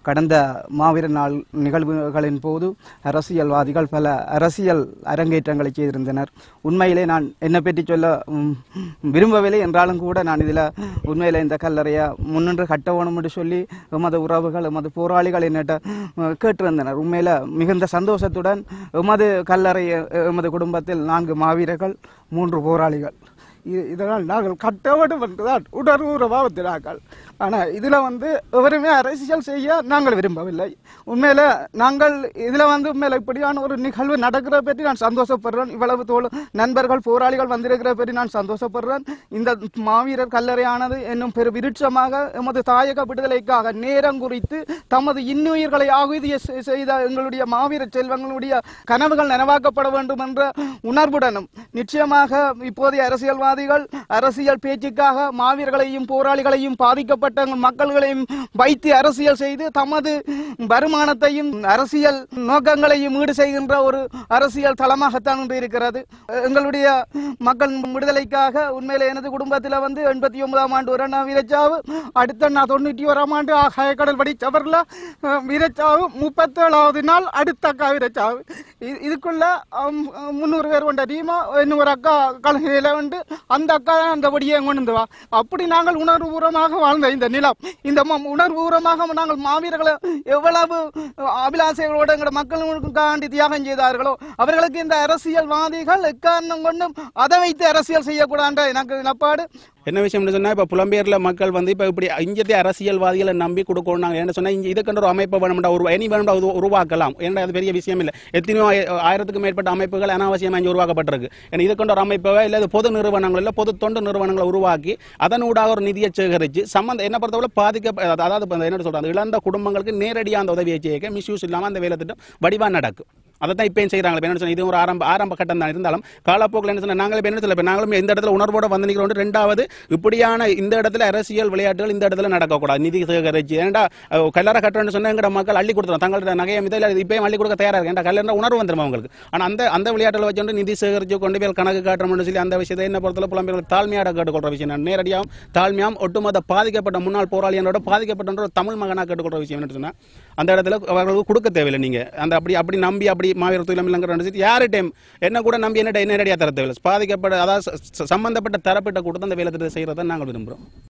கடந்த மாவீர நாள் நிகழ்வுகளின் போது அரசியல்வாதிகள் பல அரசியல் அரங்கேற்றங்களை செய்திருந்தனர் உண்மையிலே நான் என்னை பற்றி சொல்ல ம், விரும்பவில்லை என்றாலும் கூட நான் இதில் உண்மையிலே இந்த கல்லறையை முன்னின்று கட்ட வேணும் என்று சொல்லி எமது உறவுகள் எமது போராளிகள் என்னிட்ட அஹ், கேட்டிருந்தனர் உண்மையில மிகுந்த சந்தோஷத்துடன் எமது கல்லறை எமது குடும்பத்தில் நான்கு மாவீரர்கள் மூன்று போராளிகள் இ- இதனால் நாங்கள் கட்ட வேண்டும் என்றுதான் உணர்வுறவாக ஆனால் இதில் வந்து எவருமே அரசியல் செய்ய நாங்கள் விரும்பவில்லை உண்மையில நாங்கள் இதில் வந்து உண்மையில இப்படியான ஒரு நிகழ்வு நடக்கிற பற்றி நான் சந்தோஷப்படுறேன் இவ்வளவு தோல் நண்பர்கள் போராளிகள் வந்திருக்கிற பற்றி நான் சந்தோஷப்படுறேன் இந்த மாவீரர் கல்லறையானது என்னும் பெரு விருட்சமாக எமது தாயக விடுதலைக்காக நேரம் குறித்து தமது இன்னுயிர்களை ஆகுதி செ- செய்த எங்களுடைய மாவீரர் செல்வங்களுடைய கனவுகள் நனவாக்கப்பட வேண்டும் என்ற உணர்வுடனும் நிச்சயமாக இப்போதைய அரசியல்வாதிகள் அரசியல் பேச்சுக்காக மாவீரர்களையும் போராளிகளையும் பாதிக்கப்பட்ட மக்கள்களையும் வைத்து அரசியல் செய்து தமது வருமானத்தையும் அரசியல் நோக்கங்களையும் ஈடு செய்கின்ற ஒரு அரசியல் தளமாகத்தான் இன்று இருக்கிறது எங்களுடைய மக்கள் விடுதலைக்காக உண்மையில எனது குடும்பத்தில் வந்து எண்பத்தி ஒன்பதாம் ஆண்டு ஒரு அண்ணா வீரச்சாவு அடுத்த நான் தொண்ணூற்றி ஓராம் ஆண்டு ஹயக்கடல் படித்தவரில் வீரச்சாவு முப்பத்தேழாவது நாள் அடுத்த அக்கா வீரச்சாவு இது- இதுக்குள்ள அம், முந்நூறு பேர் கொண்ட டீமா இன்னும் ஒரு அக்கா கலைஞரில் வந்து அந்த அக்கா அந்த படியை கொண்டு வா அப்படி நாங்கள் உணர்வுபூர்வமாக வாழ்ந்த இந்த நிலம் இந்த ம- உணர்வுபூர்வமாக நாங்கள் மாவீரர்களை எவ்வளவு அபிலாசைகளோடு எங்களோட மக்களுக்காண்டி தியாகம் செய்தார்களோ அவர்களுக்கு இந்த அரசியல்வாதிகள் எக்காரணம் கொண்டும் அதை வைத்து அரசியல் செய்யக்கூடாது எனக்கு நிலப்பாடு என்ன விஷயம்னு சொன்னா இப்ப புலம்பெயர்ல மக்கள் வந்து இப்ப இப்படி இஞ்சத்தை அரசியல்வாதிகளை நம்பி கொடுக்கணும் நாங்க என்ன சொன்னா இங்க இதுக்கென்ற ஒரு அமைப்பை வேணும்டா ஒரு எனி வேணும்டா உரு- உருவாக்கலாம் ஏன்னா அது பெரிய விஷயம் இல்லை எத்தனையோ ஆய- ஆயிரத்துக்கும் மேற்பட்ட அமைப்புகள் அனாவசியமா இங்க உருவாக்கப்பட்டிருக்கு ஏன்னா இதுக்கென்ற ஒரு அமைப்பை இல்ல இது பொது நிறுவனங்கள் இல்ல பொது தொண்டு நிறுவனங்களை உருவாக்கி அதனூடாக ஒரு நிதியை சேகரிச்சு சம்பந்த என்ன பொறுத்தவரை பாதிக்க அதாவது இப்ப என்ன சொல்றாங்க இழந்த குடும்பங்களுக்கு நேரடியாக அந்த உதவியை செய்ய மிஸ்யூஸ் இல்லாம அந்த வேலை திட்டம் வடிவா நடக்கும் அதை தான் இப்பயும் செய்கிறாங்க இப்போ என்ன சொன்னா இது ஒரு ஆரம்ப ஆரம்ப கட்டம் தான் இருந்தாலும் காலப்போக்கில் என்ன சொன்னா நாங்களே இப்ப என்ன சொல்ல இப்ப நாங்களும் இந்த இடத்துல உணர்வோட வந்து நிற்கிறோம் ரெண்டாவது இப்படியான இந்த இடத்துல அரசியல் விளையாட்டுகள் இந்த இடத்துல நடக்கக்கூடாது நிதி சேகரிச்சு ஏன்டா அஹ், கல்லறை கட்டுறேன்னு சொன்னா எங்கட மக்கள் அள்ளி கொடுத்துரும் தங்களோட நகையை மிதில் இப்பயும் அள்ளி கொடுக்க தயாரா இருக்கு ஏன்டா கல்லறை உணர்வு வந்துடும் அவங்களுக்கு ஆனா அந்த அந்த விளையாட்டுல வச்சுட்டு நிதி சேகரிச்சு கொண்டு போய் கணக்கு காட்டுறோம்னு சொல்லி அந்த விஷயத்தை என்ன பொறுத்தல புலம்பெயர்கள் தாழ்மையாக கேட்டுக்கொள்ற விஷயம் நான் நேரடியாகவும் தாழ்மையாகவும் ஒட்டுமொத்த பாதிக்கப்பட்ட முன்னாள் போராளிகளோட பாதிக்கப்பட்ட ஒரு தமிழ் மகனாக கேட்டுக்கொள்ற விஷயம் என்ன சொன்னா அந்த இடத்துல அவர்களுக்கு கொடுக்க தேவையில்லை நீங்க அந்த அப்படி அப்படி நம்பி அப்படி மாவீர தொழிலம் இல்லைங்கிற விஷயத்தை யாரு டைம் என்ன கூட நம்பி என்ன நேரடியாக தர தேவையில்லை பாதிக்கப்பட்ட அதாவது ச- ச- சம்பந்தப்பட்ட தரப்பட்ட கொடுத்து அந்த வேலை செய்யறதை நாங்கள் விரும்புகிறோம்